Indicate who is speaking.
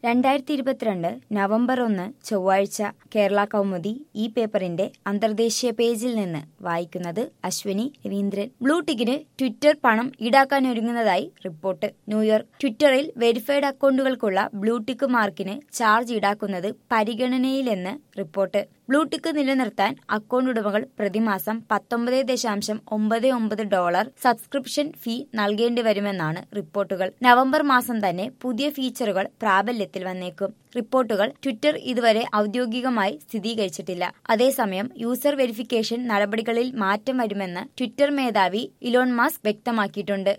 Speaker 1: രണ്ടായിരത്തി ഇരുപത്തിരണ്ട് നവംബർ ഒന്ന് ചൊവ്വാഴ്ച കേരള കൗമുദി ഈ പേപ്പറിന്റെ അന്തർദേശീയ പേജിൽ നിന്ന് വായിക്കുന്നത് അശ്വിനി രവീന്ദ്രൻ ബ്ലൂടിക്കിന് ട്വിറ്റർ പണം ഈടാക്കാനൊരുങ്ങുന്നതായി റിപ്പോർട്ട് ന്യൂയോർക്ക് ട്വിറ്ററിൽ വെരിഫൈഡ് അക്കൗണ്ടുകൾക്കുള്ള ബ്ലൂടിക്ക് മാർക്കിന് ചാർജ് ഈടാക്കുന്നത് പരിഗണനയിലെന്ന് റിപ്പോർട്ട് ബ്ലൂടിക്ക് നിലനിർത്താൻ അക്കൗണ്ട് ഉടമകൾ പ്രതിമാസം പത്തൊമ്പത് ദശാംശം ഒമ്പത് ഒമ്പത് ഡോളർ സബ്സ്ക്രിപ്ഷൻ ഫീ നൽകേണ്ടി വരുമെന്നാണ് റിപ്പോർട്ടുകൾ നവംബർ മാസം തന്നെ പുതിയ ഫീച്ചറുകൾ പ്രാബല്യത്തിൽ വന്നേക്കും റിപ്പോർട്ടുകൾ ട്വിറ്റർ ഇതുവരെ ഔദ്യോഗികമായി സ്ഥിരീകരിച്ചിട്ടില്ല അതേസമയം യൂസർ വെരിഫിക്കേഷൻ നടപടികളിൽ മാറ്റം വരുമെന്ന് ട്വിറ്റർ മേധാവി ഇലോൺ മാസ്ക് വ്യക്തമാക്കിയിട്ടുണ്ട്